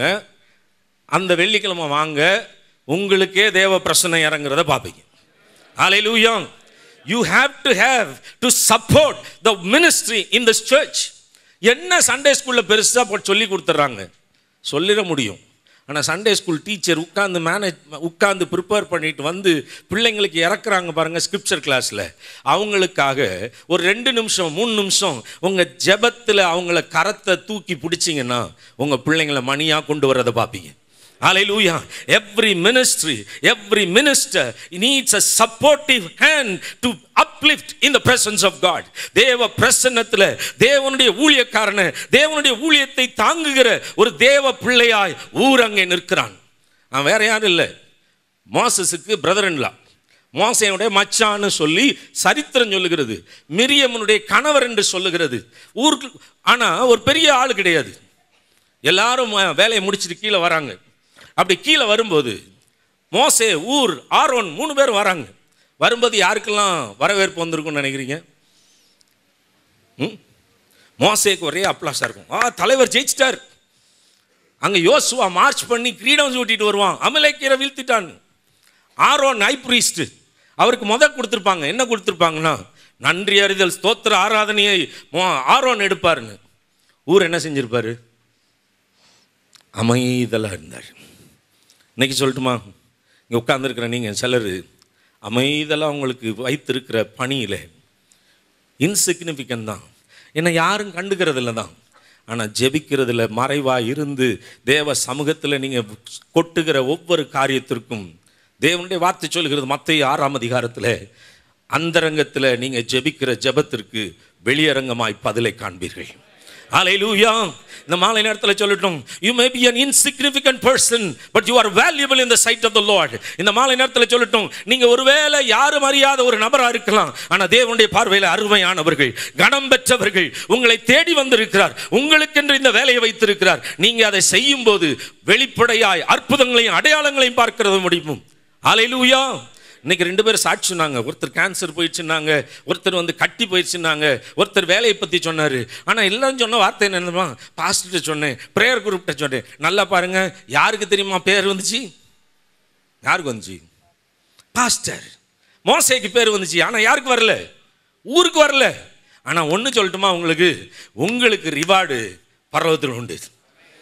அந்த வெள்ளிக்கிழமை வாங்க உங்களுக்கே தேவ பிரச்சனை இறங்குறத பார்ப்பீங்க Hallelujah. You have to have to support the ministry in this church. என்ன சண்டே ஸ்கூலில் பெருசாக போட்டு சொல்லி கொடுத்துட்றாங்க சொல்லிட முடியும் ஆனால் சண்டே ஸ்கூல் டீச்சர் உட்காந்து மேனேஜ் உட்காந்து ப்ரிப்பேர் பண்ணிட்டு வந்து பிள்ளைங்களுக்கு இறக்குறாங்க பாருங்க ஸ்கிரிப்சர் கிளாஸில் அவங்களுக்காக ஒரு ரெண்டு நிமிஷம் மூணு நிமிஷம் உங்கள் ஜெபத்தில் அவங்கள கரத்தை தூக்கி பிடிச்சிங்கன்னா உங்கள் பிள்ளைங்களை மணியாக கொண்டு வரதை பார்ப்பீங்க Hallelujah. Every ministry, every minister needs a supportive hand to uplift in the presence of God. தேவ பிரசன்னத்தில் தேவனுடைய ஊழியக்காரனை தேவனுடைய ஊழியத்தை தாங்குகிற ஒரு தேவ பிள்ளையாய் ஊர் அங்கே நிற்கிறான் அவன் வேற யாரும் இல்லை மோசஸுக்கு பிரதர்ன்லா மோசையுடைய மச்சான்னு சொல்லி சரித்திரம் சொல்லுகிறது மிரியமனுடைய கணவர் என்று சொல்லுகிறது ஊருக்கு ஆனால் ஒரு பெரிய ஆள் கிடையாது எல்லாரும் வேலையை முடிச்சுட்டு கீழே வராங்க அப்படி கீழே வரும்போது மோசே ஊர் ஆரோன் மூணு பேர் வராங்க வரும்போது யாருக்கெல்லாம் வரவேற்பு வந்திருக்கும்னு நினைக்கிறீங்க ம் மோசேக்கு ஒரே அப்ளாஸாக இருக்கும் ஆ தலைவர் ஜெயிச்சிட்டார் அங்கே யோசுவா மார்ச் பண்ணி கிரீடம் சூட்டிட்டு வருவான் அமலேக்கீரை வீழ்த்திட்டான் ஆரோன் ஹை priest அவருக்கு முத கொடுத்துருப்பாங்க என்ன கொடுத்துருப்பாங்கன்னா நன்றி அறிதல் ஸ்தோத்திர ஆராதனையை மோ- ஆரோன் எடுப்பாருன்னு ஊர் என்ன செஞ்சிருப்பாரு அமைதலாக இருந்தார் இன்னைக்கு சொல்லட்டுமா இங்கே உட்காந்துருக்கிற நீங்கள் சிலர் அமைதலாக உங்களுக்கு வைத்திருக்கிற பணியில் இன்சிக்னிஃபிகண்ட் தான் என்னை யாரும் கண்டுக்கிறதில்ல தான் ஆனால் ஜெபிக்கிறதுல மறைவாக இருந்து தேவ சமூகத்தில் நீங்கள் கொட்டுகிற ஒவ்வொரு காரியத்திற்கும் தேவனுடைய வார்த்தை சொல்கிறது மத்திய ஆறாம் அதிகாரத்தில் அந்தரங்கத்தில் நீங்கள் ஜெபிக்கிற ஜெபத்திற்கு வெளியரங்கமாய் பதிலை காண்பீர்கள் ஹalleluya இந்த மாலை நேரத்தில் சொல்லட்டும் you may be an insignificant person but you are valuable in the sight of the lord இந்த மாலை நேரத்தில் சொல்லட்டும் நீங்க ஒருவேளை யாரும் அறியாத ஒரு நபரா இருக்கலாம் ஆனா தேவனுடைய பார்வையில் அருமையானவர்கள் கனம் பெற்றவர்கள் உங்களை தேடி வந்திருக்கிறார் உங்களுக்கென்று இந்த வேலையை வைத்திருக்கிறார் நீங்க அதை செய்யும் போது வெளிப்படையாய் அற்புதங்களையும் அடையாளங்களையும் பார்க்கிறது முடியும் ஹalleluya இன்னைக்கு ரெண்டு பேரும் சாட்சி சொன்னாங்க ஒருத்தர் கேன்சர் போயிடுச்சுன்னாங்க ஒருத்தர் வந்து கட்டி போயிடுச்சுன்னாங்க ஒருத்தர் வேலையை பற்றி சொன்னார் ஆனால் எல்லாரும் சொன்ன வார்த்தை என்னமா பாஸ்டர்கிட்ட சொன்னேன் ப்ரேயர் குரூப்கிட்ட சொன்னேன் நல்லா பாருங்க யாருக்கு தெரியுமா பேர் வந்துச்சு யாருக்கு வந்துச்சு பாஸ்டர் மோசைக்கு பேர் வந்துச்சு ஆனால் யாருக்கு வரல ஊருக்கு வரல ஆனால் ஒன்று சொல்லட்டுமா உங்களுக்கு உங்களுக்கு ரிவார்டு பர்வத்தில் உண்டு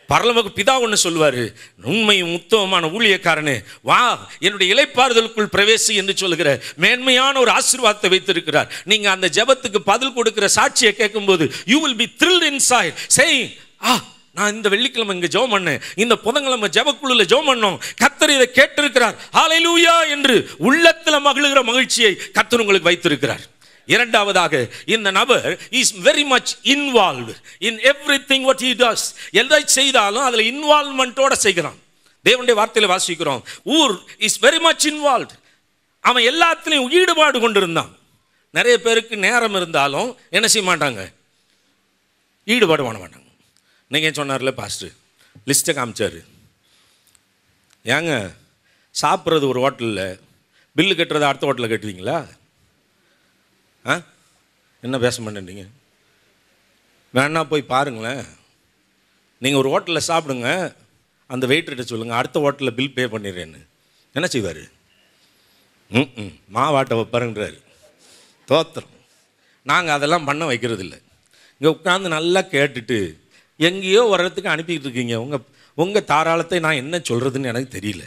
பரலோக பிதா ஒன்று சொல்லுவார் உண்மையும் உத்தமமான ஊழியக்காரனே வா என்னுடைய இலைப்பாறுதலுக்குள் பிரவேசி என்று சொல்லுகிற மேன்மையான ஒரு ஆசீர்வாதத்தை வைத்திருக்கிறார் நீங்க அந்த ஜெபத்துக்கு பதில் கொடுக்கிற சாட்சியை கேட்கும்போது you will be thrilled inside say ஆ நான் இந்த வெள்ளிக்கிழமை இங்கே ஜெபம் பண்ணேன் இந்த புதன்கிழமை ஜெபக்குழுல ஜெபம் பண்ணோம் கத்தர் இதை கேட்டிருக்கிறார் ஹalleluya என்று உள்ளத்தில் மகிழுகிற மகிழ்ச்சியை கத்தர் உங்களுக்கு வைத்திருக்கிறார் இரண்டாவதாக இந்த நபர் is very much involve in everything what he does எதை செய்தாலும் அதில் இன்வால்மெண்ட்டோட செய்கிறான் தேவனுடைய வார்த்தையில் வாசிக்கிறோம் ஊர் இஸ் வெரி மச் இன்வால்வ் அவன் எல்லாத்துலேயும் ஈடுபாடு கொண்டிருந்தான் நிறைய பேருக்கு நேரம் இருந்தாலும் என்ன செய்ய மாட்டாங்க ஈடுபாடு பண்ண மாட்டாங்க நீங்கள் சொன்னார்ல பாஸ்டர் லிஸ்ட்டை காமிச்சார் ஏங்க சாப்பிட்றது ஒரு ஹோட்டலில் பில்லு கட்டுறது அடுத்த ஹோட்டலில் கட்டுவீங்களா ஆ என்ன பேச மாட்டேன்றீங்க வேணா போய் பாருங்களேன் நீங்கள் ஒரு ஹோட்டலில் சாப்பிடுங்க அந்த வெயிட்டர்கிட்ட சொல்லுங்கள் அடுத்த ஹோட்டலில் பில் பே பண்ணிடுறேன்னு என்ன செய்வார் ம் ம் மாவாட்டை வைப்பாருன்றாரு தோத்திரம் நாங்கள் அதெல்லாம் பண்ண வைக்கிறது இல்லை இங்கே உட்காந்து நல்லா கேட்டுட்டு எங்கேயோ ஒரு இடத்துக்கு அனுப்பிக்கிட்டு இருக்கீங்க உங்கள் உங்கள் தாராளத்தை நான் என்ன சொல்கிறதுன்னு எனக்கு தெரியல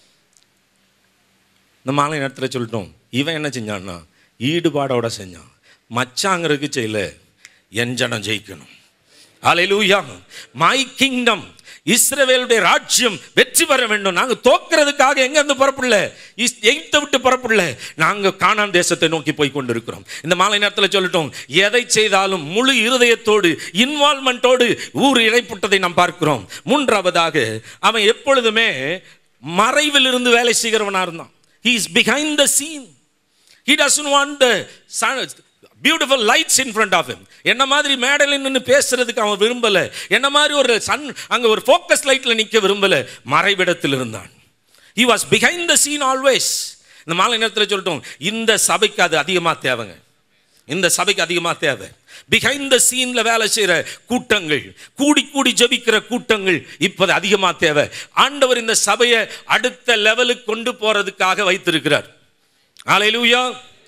இந்த மாலை நேரத்தில் சொல்லிட்டோம் இவன் என்ன செஞ்சான்னா ஈடுபாடோட செஞ்சான் மச்சாங்கிறதுக்கு செய்யல என் ஜனம் ஜெயிக்கணும் அலையிலூயா மை கிங்டம் இஸ்ரவேலுடைய ராஜ்யம் வெற்றி பெற வேண்டும் நாங்கள் தோக்கிறதுக்காக எங்க இருந்து புறப்படல இஸ் எகிப்தை விட்டு புறப்படல நாங்கள் கானான் தேசத்தை நோக்கி போய் கொண்டிருக்கிறோம் இந்த மாலை நேரத்தில் சொல்லட்டும் எதை செய்தாலும் முழு இருதயத்தோடு இன்வால்மெண்ட்டோடு ஊர் இணைப்புட்டதை நாம் பார்க்கிறோம் மூன்றாவதாக அவன் எப்பொழுதுமே மறைவில் இருந்து வேலை செய்கிறவனா இருந்தான் he is behind the scene he doesn't want the sun, beautiful lights in front of him என்ன மாதிரி மேடையில் நின்று பேசுறதுக்கு அவன் விரும்பலை என்ன மாதிரி ஒரு சன் அங்கே ஒரு ஃபோக்கஸ் லைட்டில் நிற்க விரும்பலை மறைவிடத்தில் இருந்தான் he was behind the scene always இந்த மாலை நேரத்தில் சொல்லட்டும் இந்த சபைக்கு அது அதிகமாக தேவைங்க இந்த சபைக்கு அதிகமாக தேவை பிஹைண்ட் த சீன்ல வேலை செய்கிற கூட்டங்கள் கூடி கூடி ஜபிக்கிற கூட்டங்கள் இப்போது அதிகமாக தேவை ஆண்டவர் இந்த சபையை அடுத்த லெவலுக்கு கொண்டு போறதுக்காக வைத்திருக்கிறார் ஆலையிலூயா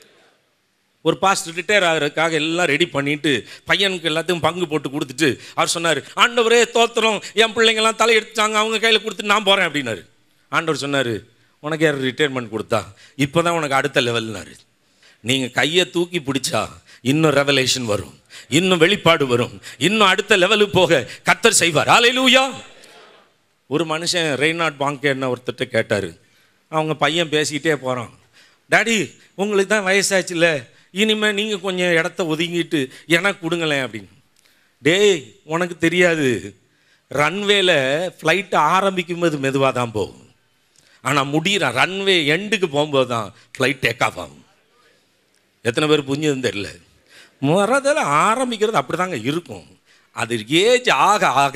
ஒரு பாஸ்டர் ரிட்டையர் ஆகிறதுக்காக எல்லாம் ரெடி பண்ணிட்டு பையனுக்கு எல்லாத்துக்கும் பங்கு போட்டு கொடுத்துட்டு அவர் சொன்னார் ஆண்டவரே தோத்திரம் என் பிள்ளைங்கெல்லாம் தலையெடுத்தாங்க அவங்க கையில் கொடுத்துட்டு நான் போகிறேன் அப்படின்னாரு ஆண்டவர் சொன்னார் உனக்கு யார் ரிட்டையர்மெண்ட் கொடுத்தா இப்போ தான் உனக்கு அடுத்த லெவல்னாரு நீங்கள் கையை தூக்கி பிடிச்சா இன்னும் ரெவலேஷன் வரும் இன்னும் வெளிப்பாடு வரும் இன்னும் அடுத்த லெவலுக்கு போக கத்தர் செய்வார் ஆலையிலூயா ஒரு மனுஷன் ரெய்னாட் பாங்க் என்ன ஒருத்தர்கிட்ட கேட்டார் அவங்க பையன் பேசிக்கிட்டே போகிறான் டாடி உங்களுக்கு தான் வயசாச்சுல்ல இனிமேல் நீங்கள் கொஞ்சம் இடத்த ஒதுங்கிட்டு எனக்கு கொடுங்களேன் அப்படின்னு டேய் உனக்கு தெரியாது ரன்வேல ஃப்ளைட்டு ஆரம்பிக்கும் போது மெதுவாக தான் போகும் ஆனால் முடிகிறான் ரன்வே எண்டுக்கு போகும்போது தான் ஃப்ளைட் டேக் ஆஃப் ஆகும் எத்தனை பேர் புரிஞ்சதுன்னு தெரியல மரத்தில் ஆரம்பிக்கிறது அப்படி தாங்க இருக்கும் அது ஏஜ் ஆக ஆக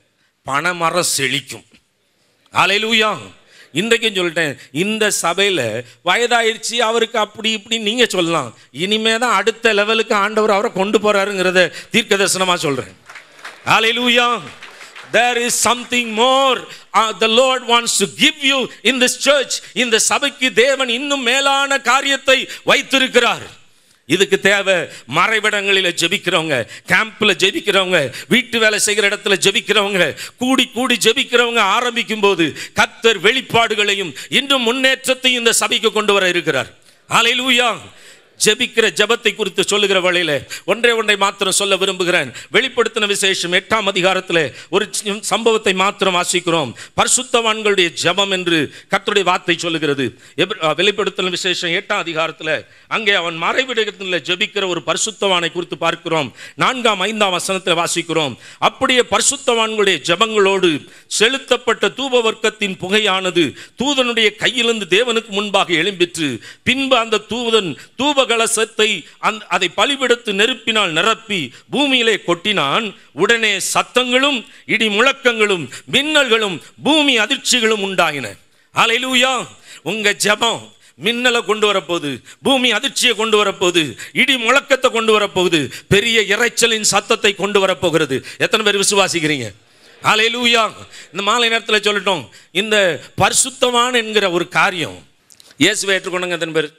பனைமரம் செழிக்கும் அலையிலூயா இன்றைக்கும் சொல்லிட்டேன் இந்த சபையில் வயதாயிருச்சு அவருக்கு அப்படி இப்படி நீங்கள் சொல்லலாம் இனிமே தான் அடுத்த லெவலுக்கு ஆண்டவர் அவரை கொண்டு போகிறாருங்கிறத தீர்க்க தரிசனமாக சொல்கிறேன் அலையிலூயா there is something more uh, the lord wants to give you in this church இந்த சபைக்கு தேவன் இன்னும் மேலான காரியத்தை வைத்திருக்கிறார் இதுக்கு தேவை மறைவிடங்களில் ஜெபிக்கிறவங்க கேம்பில் ஜெபிக்கிறவங்க வீட்டு வேலை செய்கிற இடத்துல ஜெபிக்கிறவங்க கூடி கூடி ஜெபிக்கிறவங்க ஆரம்பிக்கும் போது கத்தர் வெளிப்பாடுகளையும் இன்னும் முன்னேற்றத்தையும் இந்த சபைக்கு கொண்டு வர இருக்கிறார் ஆலையிலூயா ஜெபிக்கிற ஜெபத்தை குறித்து சொல்லுகிற வழியில ஒன்றே ஒன்றை மாத்திரம் சொல்ல விரும்புகிறேன் வெளிப்படுத்தின விசேஷம் எட்டாம் அதிகாரத்தில் ஒரு சி- சம்பவத்தை மாத்திரம் வாசிக்கிறோம் பரிசுத்தவான்களுடைய ஜெபம் என்று கர்த்தருடைய வார்த்தை சொல்லுகிறது எபிர- அஹ், வெளிப்படுத்தின விசேஷம் எட்டாம் அதிகாரத்தில் அங்கே அவன் மறைவிடத்தில் ஜெபிக்கிற ஒரு பரிசுத்தவானை குறித்து பார்க்கிறோம் நான்காம் ஐந்தாம் வசனத்தில் வாசிக்கிறோம் அப்படியே பரிசுத்தவான்களுடைய ஜெபங்களோடு செலுத்தப்பட்ட தூப வர்க்கத்தின் புகையானது தூதனுடைய கையிலிருந்து தேவனுக்கு முன்பாக எழும்பிற்று பின்பு அந்த தூதன் தூப கலசத்தை அந்த அதை பலிபெடுத்து நெருப்பினால் நிரப்பி பூமியிலே கொட்டினான் உடனே சத்தங்களும் இடி முழக்கங்களும் மின்னல்களும் பூமி அதிர்ச்சிகளும் உண்டாயின அலையிலூயா உங்க ஜெபம் மின்னலை கொண்டு வரப்போகுது பூமி அதிர்ச்சியை கொண்டு வரப்போகுது இடி முழக்கத்தை கொண்டு வரப்போகுது பெரிய இரைச்சலின் சத்தத்தை கொண்டு வரப்போகிறது எத்தனை பேர் விசுவாசிக்கிறீங்க அலையிலூயா இந்த மாலை நேரத்தில் சொல்லட்டும் இந்த பரிசுத்தவான் என்கிற ஒரு காரியம் இயேசுவை ஏற்றுக்கொண்டுங்க எத்தனை பேர்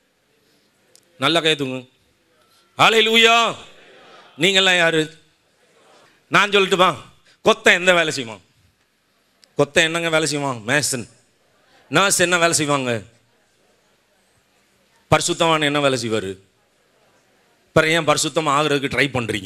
நல்லா கைத்துங்க ஆலை லூயா நீங்கள்லாம் யாரு நான் சொல்லட்டுமா கொத்தன் எந்த வேலை செய்வான் கொத்தன் என்னங்க வேலை செய்வான் மேசன் நர்ஸ் என்ன வேலை செய்வாங்க பரிசுத்தமான என்ன வேலை செய்வார் அப்புறம் ஏன் பரிசுத்தம் ஆகிறதுக்கு ட்ரை பண்ணுறீங்க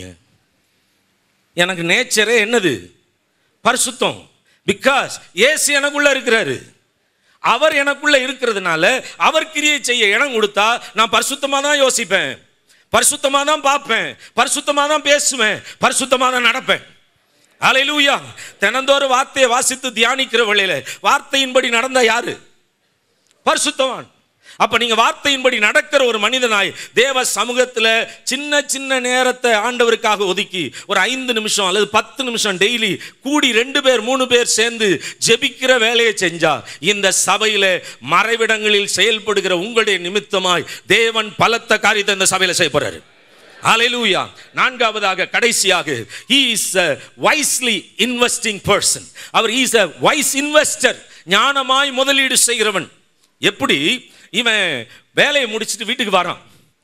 எனக்கு நேச்சரே என்னது பரிசுத்தம் பிகாஸ் ஏசு எனக்குள்ள இருக்கிறாரு அவர் எனக்குள்ள இருக்கிறதுனால அவர் கிரியை செய்ய இடம் கொடுத்தா நான் பரிசுத்தமாக தான் யோசிப்பேன் பரிசுத்தமாக தான் பார்ப்பேன் பரிசுத்தமாக தான் பேசுவேன் பரிசுத்தமாக தான் நடப்பேன் அலையிலூயா தினந்தோறும் வார்த்தையை வாசித்து தியானிக்கிற வழியில வார்த்தையின்படி நடந்தா யாரு பரிசுத்தவான் அப்ப நீங்க வார்த்தையின்படி நடக்கிற ஒரு மனிதனாய் தேவ சமூகத்துல சின்ன சின்ன நேரத்தை ஆண்டவருக்காக ஒதுக்கி ஒரு ஐந்து நிமிஷம் அல்லது பத்து நிமிஷம் டெய்லி கூடி ரெண்டு பேர் மூணு பேர் சேர்ந்து ஜெபிக்கிற வேலையை செஞ்சா இந்த சபையில மறைவிடங்களில் செயல்படுகிற உங்களுடைய நிமித்தமாய் தேவன் பலத்த காரியத்தை இந்த சபையில செய்ய போறாரு ஹalleluya நான்காவதாக கடைசியாக he is a wisely investing person our he is a wise investor ஞானமாய் முதலீடு செய்கிறவன் எப்படி இவன் வேலையை முடிச்சிட்டு வீட்டுக்கு வரான்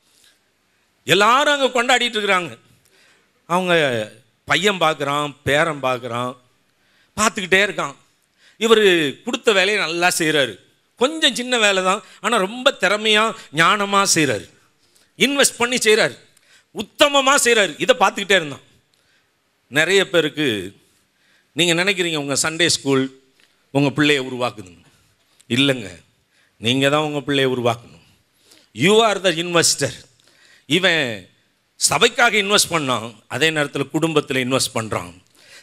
எல்லாரும் அங்கே கொண்டாடிட்டு இருக்கிறாங்க அவங்க பையன் பார்க்குறான் பேரன் பார்க்குறான் பார்த்துக்கிட்டே இருக்கான் இவர் கொடுத்த வேலையை நல்லா செய்கிறாரு கொஞ்சம் சின்ன வேலை தான் ஆனால் ரொம்ப திறமையாக ஞானமாக செய்கிறாரு இன்வெஸ்ட் பண்ணி செய்கிறாரு உத்தமமாக செய்கிறாரு இதை பார்த்துக்கிட்டே இருந்தான் நிறைய பேருக்கு நீங்கள் நினைக்கிறீங்க உங்கள் சண்டே ஸ்கூல் உங்கள் பிள்ளையை உருவாக்குதுங்க இல்லைங்க நீங்கள் தான் உங்கள் பிள்ளையை உருவாக்கணும் யூ ஆர் த இன்வெஸ்டர் இவன் சபைக்காக இன்வெஸ்ட் பண்ணான் அதே நேரத்தில் குடும்பத்தில் இன்வெஸ்ட் பண்ணுறான்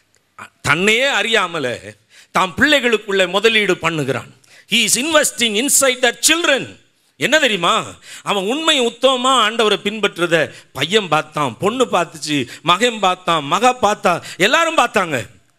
தன்னையே அறியாமல தாம் பிள்ளைகளுக்குள்ள முதலீடு பண்ணுகிறான் he is investing inside the children என்ன தெரியுமா அவன் உண்மை உத்தமமா ஆண்டவரை பின்பற்றுறத பையன் பார்த்தான் பொண்ணு பார்த்துச்சு மகன் பார்த்தான் மக பார்த்தா எல்லாரும் பார்த்தாங்க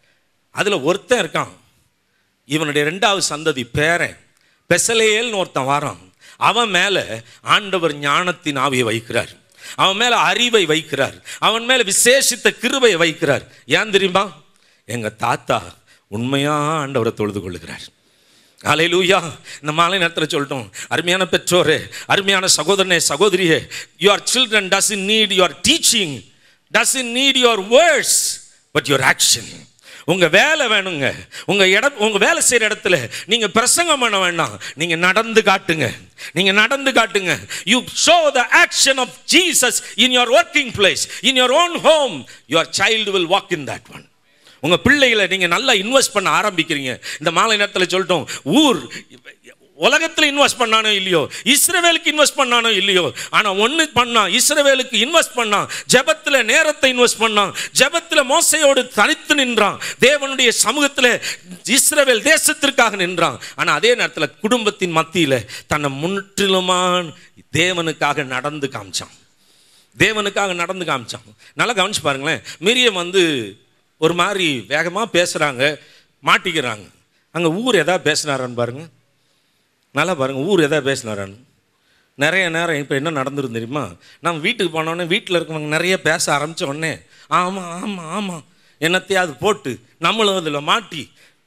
அதில் ஒருத்தன் இருக்கான் இவனுடைய ரெண்டாவது சந்ததி பேரன் பெசலேயல்னு ஒருத்தன் வாரான் அவன் மேலே ஆண்டவர் ஞானத்தின் ஆவியை வைக்கிறார் அவன் மேலே அறிவை வைக்கிறார் அவன் மேலே விசேஷித்த கிருபையை வைக்கிறார் ஏன் தெரியுமா எங்கள் தாத்தா உண்மையாக ஆண்டவரை தொழுது கொள்ளுகிறார் அலையிலூயா இந்த மாலை நேரத்தில் சொல்லிட்டோம் அருமையான பெற்றோரே அருமையான சகோதரனே சகோதரியே your children doesn't need your teaching doesn't need your words but your action உங்க வேலை வேணுங்க உங்க இடம் உங்க வேலை செய்யற இடத்துல நீங்க பிரசங்கம் பண்ண வேண்டாம் நீங்க நடந்து காட்டுங்க நீங்க நடந்து காட்டுங்க you show the action of Jesus in your working place in your own home your child will walk in that one உங்க பிள்ளைகளை நீங்க நல்லா இன்வெஸ்ட் பண்ண ஆரம்பிக்கிறீங்க இந்த மாலை நேரத்தில் சொல்லிட்டோம் ஊர் உலகத்தில் இன்வெஸ்ட் பண்ணானோ இல்லையோ இஸ்ரவேலுக்கு இன்வெஸ்ட் பண்ணானோ இல்லையோ ஆனால் ஒன்று பண்ணான் இஸ்ரவேலுக்கு இன்வெஸ்ட் பண்ணான் ஜெபத்தில் நேரத்தை இன்வெஸ்ட் பண்ணான் ஜெபத்தில் மோசையோடு தனித்து நின்றான் தேவனுடைய சமூகத்தில் இஸ்ரவேல் தேசத்திற்காக நின்றான் ஆனால் அதே நேரத்தில் குடும்பத்தின் மத்தியில் தன்னை முற்றிலுமான் தேவனுக்காக நடந்து காமிச்சான் தேவனுக்காக நடந்து காமிச்சான் நல்லா கவனிச்சு பாருங்களேன் மிரியம் வந்து ஒரு மாதிரி வேகமாக பேசுகிறாங்க மாட்டிக்கிறாங்க அங்கே ஊர் எதாவது பேசினாரான்னு பாருங்க நல்லா பாருங்கள் ஊர் எதாவது பேசினாரான்னு நிறைய நேரம் இப்போ என்ன நடந்துரும் தெரியுமா நம்ம வீட்டுக்கு போனோடனே வீட்டில் இருக்கவங்க நிறைய பேச ஆரம்பித்த உடனே ஆமாம் ஆமாம் ஆமாம் என்னத்தையாவது போட்டு நம்மளும் அதில் மாட்டி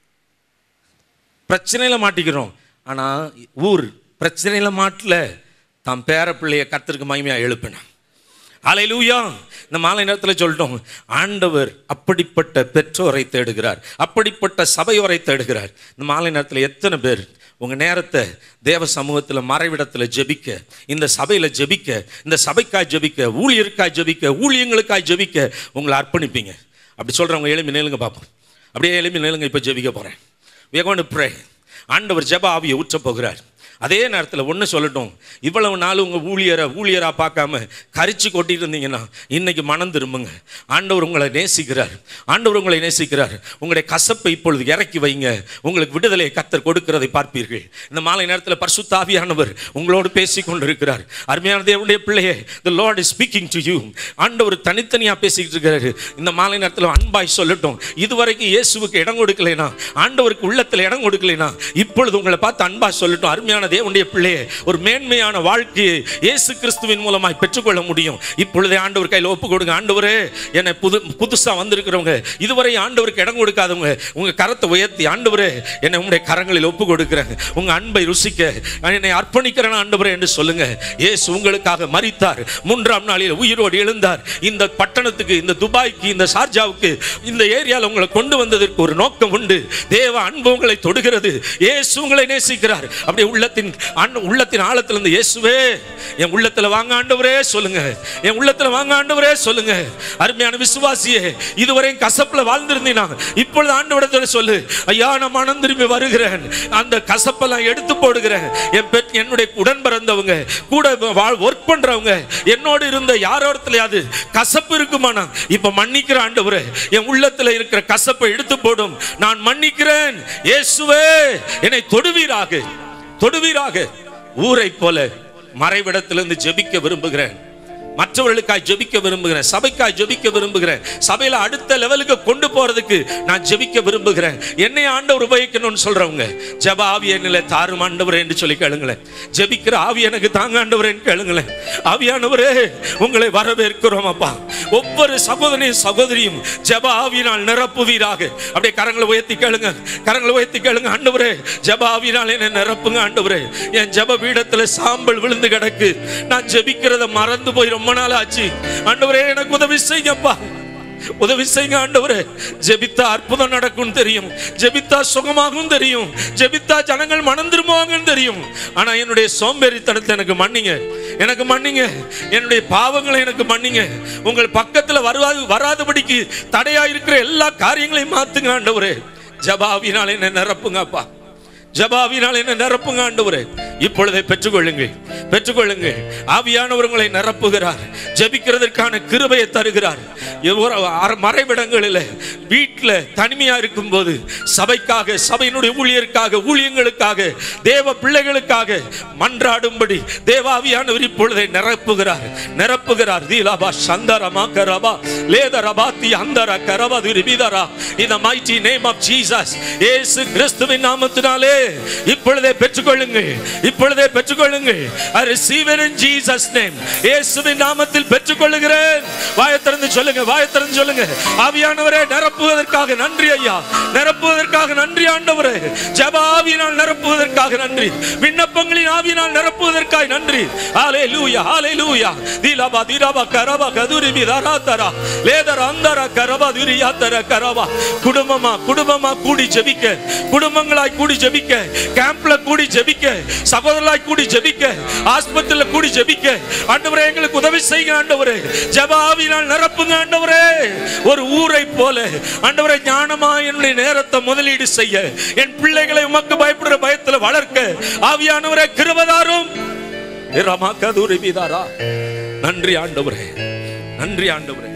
பிரச்சனையில் மாட்டிக்கிறோம் ஆனால் ஊர் பிரச்சனையில் மாட்டல தான் பேர பிள்ளைய கத்திற்கு மகிமையாக எழுப்பினான் அலையிலூயா இந்த மாலை நேரத்தில் சொல்லிட்டோம் ஆண்டவர் அப்படிப்பட்ட பெற்றோரை தேடுகிறார் அப்படிப்பட்ட சபையோரை தேடுகிறார் இந்த மாலை நேரத்தில் எத்தனை பேர் உங்கள் நேரத்தை தேவ சமூகத்தில் மறைவிடத்தில் ஜெபிக்க இந்த சபையில் ஜெபிக்க இந்த சபைக்காய் ஜெபிக்க ஊழியருக்காய் ஜெபிக்க ஊழியங்களுக்காய் ஜெபிக்க உங்களை அர்ப்பணிப்பீங்க அப்படி சொல்கிறவங்க எளிமை நேலுங்க பார்ப்போம் அப்படியே எளிமை நேலுங்க இப்போ ஜெபிக்க போகிறேன் we are going to pray ஆண்டவர் ஜெப ஆவியை ஊற்றப் போகிறார் அதே நேரத்தில் ஒன்று சொல்லட்டும் இவ்வளவு நாள் உங்கள் ஊழியரை ஊழியராக பார்க்காம கரிச்சு கொட்டிட்டு இருந்தீங்கன்னா இன்னைக்கு மனம் திரும்புங்க ஆண்டவர் உங்களை நேசிக்கிறார் ஆண்டவர் உங்களை நேசிக்கிறார் உங்களுடைய கசப்பை இப்பொழுது இறக்கி வைங்க உங்களுக்கு விடுதலை கத்தர் கொடுக்கிறதை பார்ப்பீர்கள் இந்த மாலை நேரத்தில் பரிசுத்தாவியானவர் உங்களோடு பேசி கொண்டிருக்கிறார் அருமையான தேவனுடைய பிள்ளையே the Lord is speaking to you ஆண்டவர் தனித்தனியாக பேசிக்கிட்டு இருக்கிறாரு இந்த மாலை நேரத்தில் அன்பாய் சொல்லட்டும் இதுவரைக்கும் இயேசுவுக்கு இடம் கொடுக்கலைனா ஆண்டவருக்கு உள்ளத்தில் இடம் கொடுக்கலைனா இப்பொழுது உங்களை பார்த்து அன்பாய் சொல்லட்டும் அருமையான அருமையான தேவனுடைய பிள்ளையே ஒரு மேன்மையான வாழ்க்கையை இயேசு கிறிஸ்துவின் மூலமாய் பெற்றுக்கொள்ள முடியும் இப்பொழுதே ஆண்டவர் கையில் ஒப்பு கொடுங்க ஆண்டவரே என்னை புது புதுசாக வந்திருக்கிறவங்க இதுவரை ஆண்டவருக்கு இடம் கொடுக்காதவங்க உங்கள் கரத்தை உயர்த்தி ஆண்டவரே என்னை உங்களுடைய கரங்களில் ஒப்பு கொடுக்குறேன் உங்கள் அன்பை ருசிக்க நான் என்னை அர்ப்பணிக்கிறேன் ஆண்டவரே என்று சொல்லுங்க இயேசு உங்களுக்காக மரித்தார் மூன்றாம் நாளில் உயிரோடு எழுந்தார் இந்த பட்டணத்துக்கு இந்த துபாய்க்கு இந்த ஷார்ஜாவுக்கு இந்த ஏரியாவில் உங்களை கொண்டு வந்ததற்கு ஒரு நோக்கம் உண்டு தேவ அன்பு உங்களை தொடுகிறது இயேசு உங்களை நேசிக்கிறார் அப்படியே உள்ளத்தின் அன் உள்ளத்தின் ஆழத்திலிருந்து இயேசுவே என் உள்ளத்துல வாங்க ஆண்டவரே சொல்லுங்க என் உள்ளத்துல வாங்க ஆண்டவரே சொல்லுங்க அருமையான விசுவாசியே இதுவரை கசப்புல வாழ்ந்திருந்தீனா இப்பொழுது ஆண்டவரத்துல சொல்லு ஐயா நான் மனம் திரும்பி வருகிறேன் அந்த கசப்பெல்லாம் எடுத்து போடுகிறேன் என் பெற் என்னுடைய உடன் பிறந்தவங்க கூட ஒர்க் பண்றவங்க என்னோடு இருந்த யாரோடத்துலயாவது கசப்பு இருக்குமானா இப்ப மன்னிக்கிற ஆண்டவரே என் உள்ளத்துல இருக்கிற கசப்பை எடுத்து போடும் நான் மன்னிக்கிறேன் இயேசுவே என்னை தொடுவீராக தொடுவீராக ஊரை போல மறைவிடத்திலிருந்து ஜெபிக்க விரும்புகிறேன் மற்றவர்களுக்காய் ஜெபிக்க விரும்புகிறேன் சபைக்காய் ஜெபிக்க விரும்புகிறேன் சபையில அடுத்த லெவலுக்கு கொண்டு போறதுக்கு நான் ஜெபிக்க விரும்புகிறேன் என்னை ஆண்டவர் உபயோகிக்கணும்னு சொல்றவங்க ஜெப ஆவி என்னில தாரும் ஆண்டவரே என்று சொல்லி கேளுங்களேன் ஜெபிக்கிற ஆவி எனக்கு தாங்க ஆண்டவரேன்னு கேளுங்களேன் ஆவியானவரே உங்களை வரவேற்கிறோம் அப்பா ஒவ்வொரு சகோதரியும் சகோதரியும் ஜெப ஆவியினால் நிரப்புவீராக அப்படியே கரங்களை உயர்த்தி கேளுங்க கரங்களை உயர்த்தி கேளுங்க ஆண்டவரே ஜெப ஆவியினால் என்னை நிரப்புங்க ஆண்டவரே என் ஜெப பீடத்துல சாம்பல் விழுந்து கிடக்கு நான் ஜெபிக்கிறத மறந்து போய் ரொம்ப நாள் ஆச்சு ஆண்டவரே எனக்கு உதவி செய்யுங்கப்பா உதவி செய்யுங்க ஆண்டவரே ஜெபித்தா அற்புதம் நடக்கும் தெரியும் ஜெபித்தா சுகமாகும் தெரியும் ஜெபித்தா ஜனங்கள் மனம் திரும்புவாங்கன்னு தெரியும் ஆனா என்னுடைய சோம்பேறித்தனத்தை எனக்கு மன்னிங்க எனக்கு மன்னிங்க என்னுடைய பாவங்களை எனக்கு மன்னிங்க உங்கள் பக்கத்துல வருவாது வராதபடிக்கு தடையா இருக்கிற எல்லா காரியங்களையும் மாத்துங்க ஆண்டவரே ஜபாவினால் என்ன நிரப்புங்கப்பா ஜபாவினால் என்ன நிரப்புங்க ஆண்டவரே இப்பொழுதே பெற்றுக்கொள்ளுங்கள் பெற்றுக்கொள்ளுங்கள் ஆவியானவர் உங்களை நிரப்புகிறார் ஜெபிக்கிறதற்கான கிருபையை தருகிறார் ஒரு அர- மறைவிடங்களில் வீட்டில் தனிமையா இருக்கும்போது சபைக்காக சபையினுடைய ஊழியருக்காக ஊழியங்களுக்காக தேவ பிள்ளைகளுக்காக மன்றாடும்படி தேவாவியானவர் இப்பொழுதை நிரப்புகிறார் நிரப்புகிறார் தீலாபா சந்தரமா கரபா லேதரபா தி அந்தர கரபா துரிபிதரா இந்த mighty name of Jesus இயேசு கிறிஸ்துவின் நாமத்தினாலே இப்பொழுதே பெற்றுக்கொள்ளுங்கள் இப்பொழுதே பெற்றுக்கொள்ளுங்கள் I receive it in Jesus name இயேசுவின் நாமத்தில் பெற்றுக்கொள்ளுகிறேன் வாயை திறந்து சொல்லுங்க வாயை திறந்து சொல்லுங்க ஆவியானவரே நிரப்புவதற்காக நன்றி ஐயா நிரப்புவதற்காக நன்றி ஆண்டவரே ஜெப ஆவியினால் நிரப்புவதற்காக நன்றி விண்ணப்பங்களின் ஆவியினால் நிரப்புவதற்காக நன்றி ஹalleluya ஹalleluya தீலாபா தீராபா கரபா கதுரி மிதராதரா லேதர அந்தர கரபா துரியாதர கரபா குடும்பமா குடும்பமா கூடி ஜெபிக்க குடும்பங்களாய் கூடி ஜெபிக்க கேம்ப்ல கூடி ஜெபிக்க சகோதரர்களாய் கூடி ஜெபிக்க ஆஸ்பத்திரியில கூடி ஜெபிக்க ஆண்டவரே எங்களுக்கு உதவி செய்யுங்க ஆண்டவரே ஜெப ஆவியினால் நிரப்புங்க ஆண்டவரே ஒரு ஊரை போல ஆண்டவரே ஞானமா என்னுடைய நேரத்தை முதலீடு செய்ய என் பிள்ளைகளை உமக்கு பயப்படுற பயத்துல வளர்க்க ஆவியானவரே கிருபதாரும் ரமாக்கதுரிபிதாரா நன்றி ஆண்டவரே நன்றி ஆண்டவரே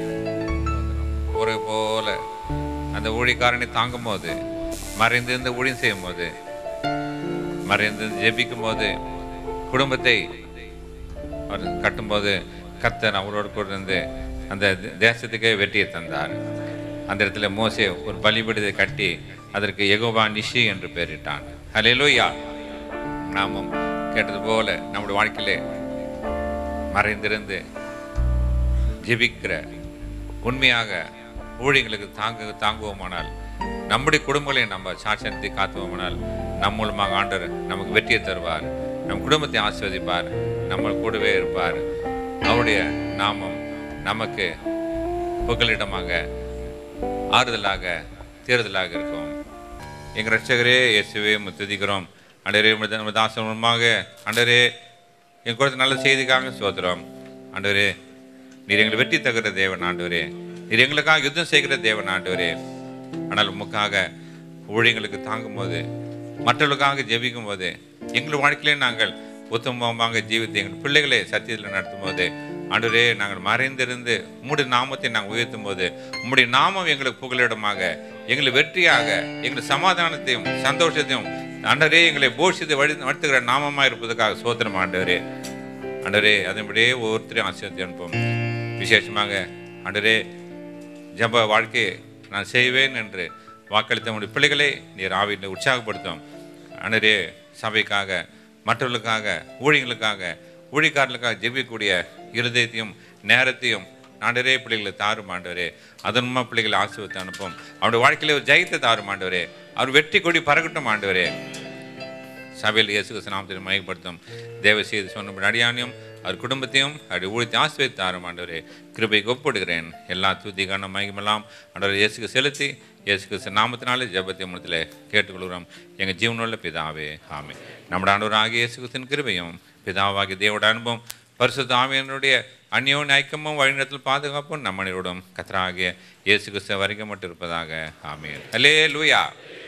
ஒரு போல அந்த ஊழிக்காரனை தாங்கும் போது மறைந்திருந்து ஊழியம் செய்யும் போது மறைந்திருந்து ஜெபிக்கும் போது குடும்பத்தை அவர் கட்டும்போது கர்த்தர் அவரோடு கூட இருந்து அந்த தே- தேசத்துக்கே வெற்றியை தந்தார் அந்த இடத்துல மோசே ஒரு பலிபீடத்தை கட்டி அதற்கு எகோபா நிஷி என்று பெயரிட்டான் ஹalleluya நாமும் கேட்டது போல நம்முடைய வாழ்க்கையிலே மறைந்திருந்து ஜெபிக்கிற உண்மையாக ஊழியங்களுக்கு தாங்க தாங்குவோமானால் நம்முடைய குடும்பங்களை நம்ம சாட்சியத்தை காத்துவோமானால் நம் மூலமாக ஆண்டவர் நமக்கு வெற்றியை தருவார் நம் குடும்பத்தை ஆசீர்வதிப்பார் நம்ம கூடவே இருப்பார் அவருடைய நாமம் நமக்கு புகலிடமாக ஆறுதலாக தேறுதலாக இருக்கும் எங்கள் ரட்சகரே இயேசுவே உம்மை துதிக்கிறோம் அண்டரே நம்ம தாசன் மூலமாக அண்டரே என் கூட நல்ல செய்திக்காக சோதரம் ஆண்டவரே நீர் எங்களை வெற்றி தகுற தேவன் ஆண்டவரே நீர் எங்களுக்காக யுத்தம் செய்கிற தேவன் ஆண்டவரே ஆனால் உமக்காக ஊழியங்களுக்கு தாங்கும் போது மற்றவர்களுக்காக ஜெபிக்கும் போது எங்கள் வாழ்க்கையிலே நாங்கள் உத்தமமாக ஜீவித்து எங்கள் பிள்ளைகளை சத்தியத்தில் நடத்தும் போது ஆண்டவரே நாங்கள் மறைந்திருந்து உம்முடைய நாமத்தை நாங்கள் உயர்த்தும் போது உம்முடைய நாமம் எங்களுக்கு புகலிடமாக எங்களை வெற்றியாக எங்கள் சமாதானத்தையும் சந்தோஷத்தையும் ஆண்டவரே எங்களை போஷித்து வழி நடத்துகிற நாமமாக இருப்பதற்காக சோத்திரம் ஆண்டவரே ஆண்டவரே அதன்படியே ஒவ்வொருத்தரையும் ஆசீர்வதி அனுப்பும் விசேஷமாக ஆண்டவரே ஜப வாழ்க்கையை நான் செய்வேன் என்று வாக்களித்த உடைய பிள்ளைகளை நீர் ஆவியில் உற்சாகப்படுத்தும் ஆண்டவரே சபைக்காக மற்றவர்களுக்காக ஊழியர்களுக்காக ஊழியக்காரர்களுக்காக ஜெபிக்கக்கூடிய இருதயத்தையும் நேரத்தையும் ஆண்டவரே பிள்ளைகளை தாரும் ஆண்டவரே அதன் மூலமா பிள்ளைகளை ஆசீர்வத்தை அனுப்பும் அவருடைய வாழ்க்கையில ஒரு ஜெயத்தை தாரும் ஆண்டவரே அவர் வெற்றி கொடி பறக்கட்டும் ஆண்டவரே சபையில் இயேசு கிறிஸ்து நாமத்தில் மயப்படுத்தும் தேவ செய்து சொன்ன அடியானையும் அவர் குடும்பத்தையும் அவருடைய ஊழியத்தை ஆசிரியத்து தாரும் ஆண்டவரே கிருபைக்கு ஒப்படுகிறேன் எல்லா துதி கண்ணம் மயமெல்லாம் ஆண்டவர் இயேசுக்கு செலுத்தி இயேசு கிறிஸ்து நாமத்தினாலே ஜெபத்தை முன்னத்தில் கேட்டுக்கொள்கிறோம் எங்கள் ஜீவனுள்ள பிதாவே ஆமே நம்முடைய ஆண்டவராகிய இயேசு கிறிஸ்தின் கிருபையும் பிதாவாகிய தேவோட அனுபவம் பரிசுத்த ஆவியனுடைய அந்யோன் ஐக்கியமும் வழிநடத்தில் பாதுகாப்பும் நம்மளோடும் கத்தராகிய இயேசு கிறிஸ்து வரைக்கும் மட்டும் இருப்பதாக ஆமேன் அல்லே லூயா